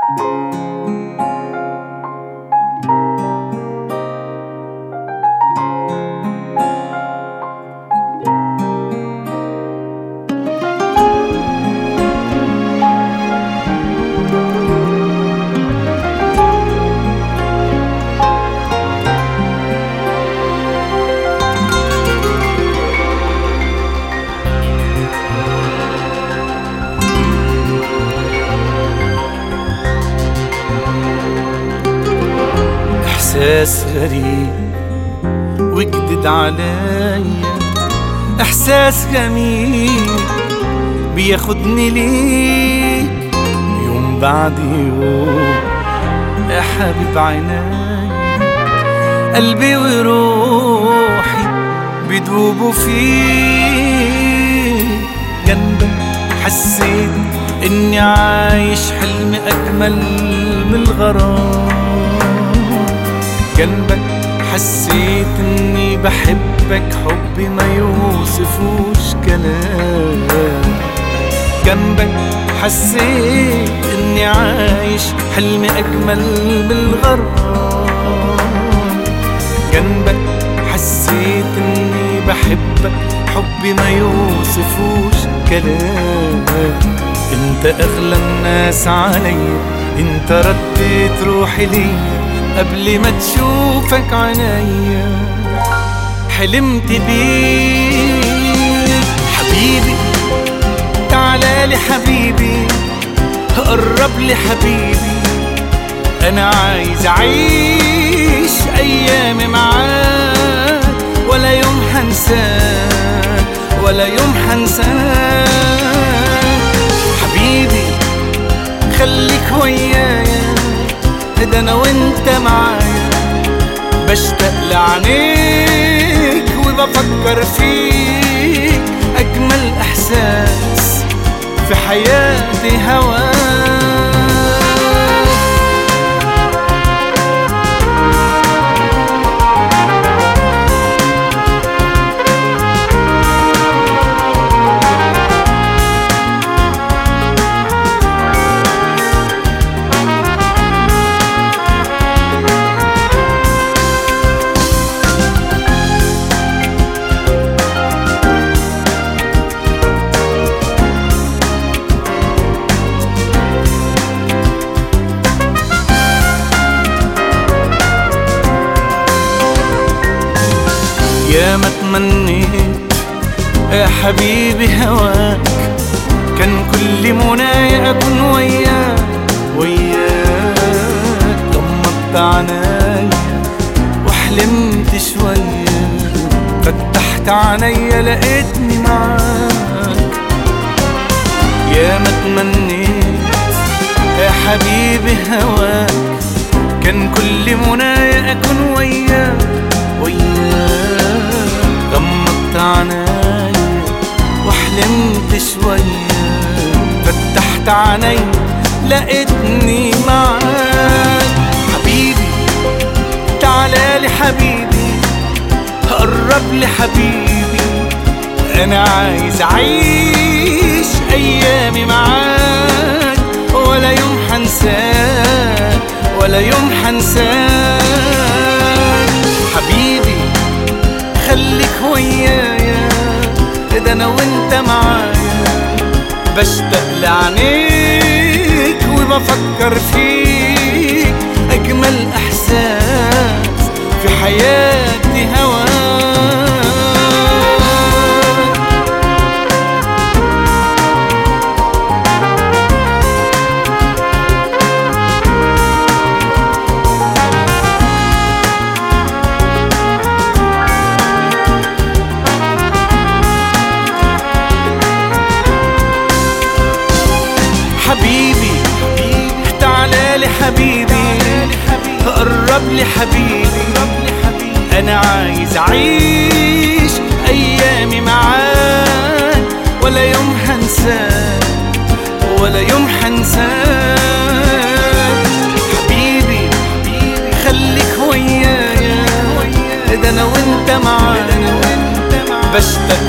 إحساس غريب وجدد عليا إحساس جميل بياخدني ليك يوم بعد يوم يا حبيب عيني قلبي وروحي بيدوبوا فيك جنبك حسيت اني عايش حلم اجمل من الغرام جنبك حسيت اني بحبك حب ما يوصفوش كلام جنبك حسيت اني عايش حلم اجمل من الغرام جنبك حسيت اني بحبك حب ما يوصفوش كلام انت اغلى الناس عليا انت رديت روحي ليا قبل ما تشوفك عينيا حلمت بيك حبيبي تعالى لي حبيبي قرب لي حبيبي انا عايز اعيش ايامي معاك ولا يوم هنساك ولا يوم هنساك حبيبي خليك ويايا ده انا وانت معايا بشتاق لعينيك وبفكر فيك اجمل احساس في حياتي هواك يا ما تمنيت يا حبيبي هواك كان كل منايا اكون وياك وياك غمضت عنايا وحلمت شوية فتحت عنايا لقيتني معاك يا ما تمنيت يا حبيبي هواك كان كل منايا اكون وياك وياك غمضت عنايا وحلمت شوية فتحت عيني لقيتني معاك حبيبي تعالى لي حبيبي قرب لي حبيبي انا عايز اعيش ايامي معاك ولا يوم حنساك ولا يوم حنساك حبيبي خليك ويايا ده انا وانت معايا بشتاق لعينيك وبفكر فيك اجمل احساس في حياتي هواك حبيبي تعالى لي حبيبي قرب لي حبيبي انا عايز اعيش ايامي معاك ولا يوم هنساك ولا يوم هنساك حبيبي خليك ويايا ده انا وانت معايا بشتاق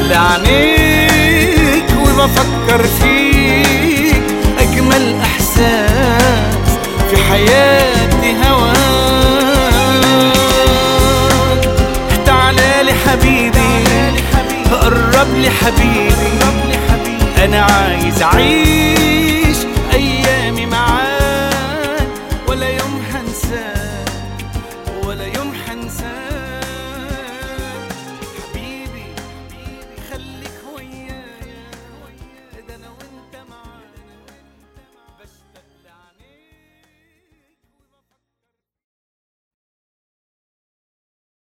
لعينيك وبفكر فيك اجمل احساس حياتي هواك تعالى لي حبيبي قرب لي حبيبي انا عايز اعيش